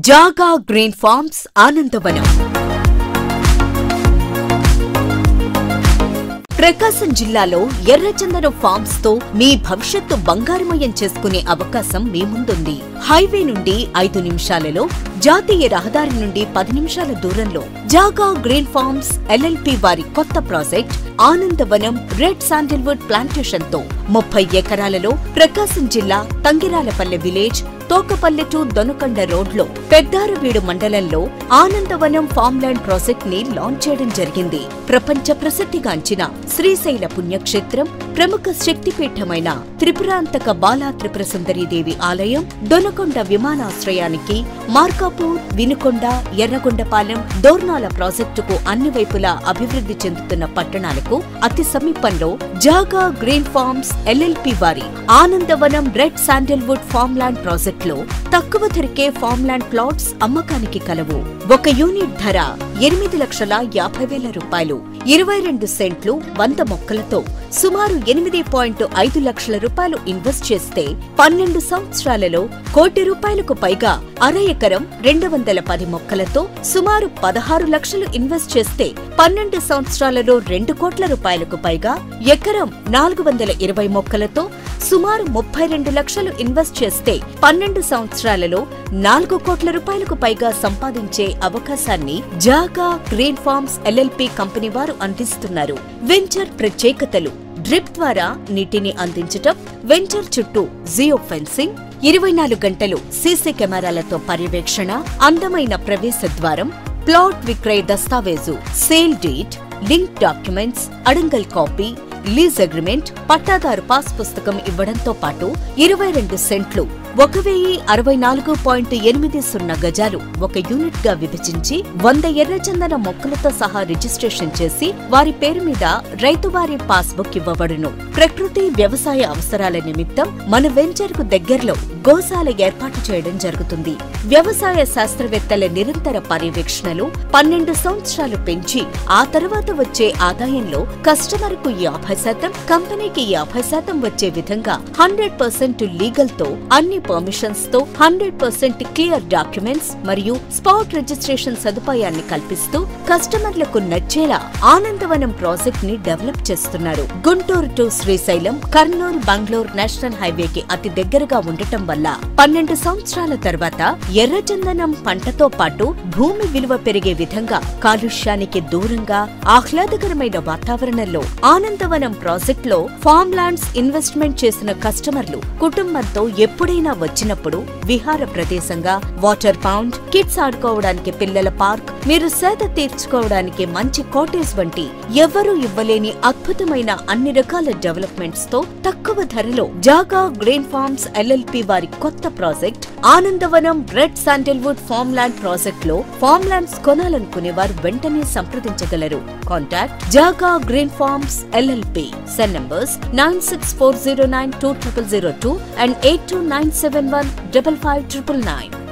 జాగా green forms Anandavanam ప్రకాశం జిల్లాలో ఎర్రచందనం ఫార్మ్స్ తో మీ భవిష్యత్తు బంగారుమయం చేసుకునే అవకాశం మీ ముందుంది హైవే నుండి ఐదు నిమిషాలలో జాతీయ రహదారి నుండి పది నిమిషాల దూరంలో జాగా గ్రీన్ ఫార్మ్స్ ఎల్ఎల్పి వారి కొత్త project Anandavanam red sandalwood plantation తో ముప్పై ఎకరాలలో ప్రకాశం జిల్లా తంగిరాలపల్లె విలేజ్ తోకపల్లె టు దొనకొండ రోడ్లో పెద్దారవీడు మండలంలో ఆనందవనం ఫార్మ్లాండ్ ప్రాజెక్ట్ ని లాంచ్ చేయడం జరిగింది ప్రపంచ ప్రసిద్ధిగాంచిన శ్రీశైల పుణ్యక్షేత్రం ప్రముఖ శక్తిపీఠమైన త్రిపురాంతక బాలా త్రిపుర సుందరీదేవి ఆలయం దొనకొండ విమానాశ్రయానికి మార్కాపూర్ వినుకొండ ఎర్రగొండపాలెం దోర్నాల ప్రాజెక్టుకు అన్ని వైపులా అభివృద్ధి చెందుతున్న పట్టణాలకు అతి సమీపంలో జాగా గ్రీన్ ఫార్మ్స్ ఎల్ఎల్పి వారి ఆనందవనం రెడ్ శాండిల్వుడ్ ఫార్మ్లాండ్ ప్రాజెక్టులో తక్కువ ధరకే ఫార్మ్లాండ్ ప్లాట్స్ అమ్మకానికి కలవు ఒక యూనిట్ ధర ఎనిమిది లక్షల యాభై వేల రూపాయలు ఇరవై రెండు సెంట్లు వంద మొక్కలతో సుమారు ఎనిమిది పాయింట్ ఐదు లక్షల రూపాయలు ఇన్వెస్ట్ చేస్తే పన్నెండు సంవత్సరాలలో కోటి రూపాయలకు పైగా అర ఎకరం రెండు వందల పది మొక్కలతో సుమారు పదహారు లక్షలు ఇన్వెస్ట్ చేస్తే పన్నెండు సంవత్సరాలలో రెండు కోట్ల రూపాయలకు పైగా ఎకరం నాలుగు వందల ఇరవై మొక్కలతో సుమారు ముప్పై రెండు లక్షలు ఇన్వెస్ట్ చేస్తే పన్నెండు సంవత్సరాలలో నాలుగు కోట్ల రూపాయలకు పైగా సంపాదించే అవకాశాన్ని జాగా గ్రీన్ ఫార్మ్స్ ఎల్ఎల్పి కంపెనీ వారు అందిస్తున్నారు వెంచర్ ప్రత్యేకతలు డ్రిప్ ద్వారా నీటిని అందించటం వెంచర్ చుట్టూ జియో ఫెన్సింగ్ ఇరవై నాలుగు గంటలు సీసీ కెమెరాలతో పర్యవేక్షణ అందమైన ప్రవేశ ద్వారం ప్లాట్ విక్రయ దస్తావేజు సేల్ డీట్ లింక్ డాక్యుమెంట్స్ అడంగల్ కాపీ లీజ్ అగ్రిమెంట్ పట్టాదారు పాస్ పుస్తకం ఇవ్వడంతో పాటు ఇరవై రెండు సెంట్లు ఒక వెయ్యి అరవై నాలుగు పాయింట్ ఎనిమిది సున్నా గజాలు ఒక యూనిట్ గా విభజించి వంద ఎర్రచందన మొక్కలతో సహా రిజిస్ట్రేషన్ చేసి వారి పేరు మీద రైతువారి పాస్బుక్ ఇవ్వబడును ప్రకృతి వ్యవసాయ అవసరాల నిమిత్తం మన వెంచర్ కు దగ్గరలో గోశాల ఏర్పాటు చేయడం జరుగుతుంది వ్యవసాయ శాస్త్రవేత్తల నిరంతర పర్యవేక్షణలు పన్నెండు సంవత్సరాలు పెంచి ఆ తర్వాత వచ్చే ఆదాయంలో కస్టమర్ కు యాభై శాతం కంపెనీకి యాభై శాతం వచ్చే విధంగా హండ్రెడ్ పర్సెంట్ లీగల్ తో అన్ని పర్మిషన్స్ తో హండ్రెడ్ పర్సెంట్ క్లియర్ డాక్యుమెంట్స్ మరియు స్పాట్ రిజిస్ట్రేషన్ సదుపాయాన్ని కల్పిస్తూ కస్టమర్లకు నచ్చేలా ఆనందవనం ప్రాజెక్ట్ ని డెవలప్ చేస్తున్నారు గుంటూరు టు శ్రీశైలం కర్నూలు బంగ్లూర్ నేషనల్ హైవేకి అతి దగ్గరగా ఉండటం వల్ల పన్నెండు సంవత్సరాల తర్వాత ఎర్రచందనం పంటతో పాటు భూమి విలువ పెరిగే విధంగా కాలుష్యానికి దూరంగా ఆహ్లాదకరమైన వాతావరణంలో ఆనందవనం ప్రాజెక్ట్ లో ఫార్మ్ ల్యాండ్స్ ఇన్వెస్ట్మెంట్ చేసిన కస్టమర్లు కుటుంబంతో ఎప్పుడైనా వచ్చినప్పుడు విహార ప్రదేశంగా వాటర్ పౌండ్ కిడ్స్ ఆడుకోవడానికి పిల్లల పార్క్ మీరు సేద తీర్చుకోవడానికి మంచి కాటేజ్ వంటి ఎవరూ ఇవ్వలేని అద్భుతమైన అన్ని రకాల డెవలప్మెంట్స్ తో తక్కువ ధరలో జాగా గ్రీన్ ఫార్మ్స్ ఎల్ఎల్పి వారి కొత్త project Anandavanam red sandalwood farm land project లో ఫార్మ్ ల్యాండ్స్ కొనాలనుకునే వారు వెంటనే సంప్రదించగలరు contact Jaaga green farms LLP cell numbers nine six four zero nine two triple zero two and eight two nine seven one double five triple nine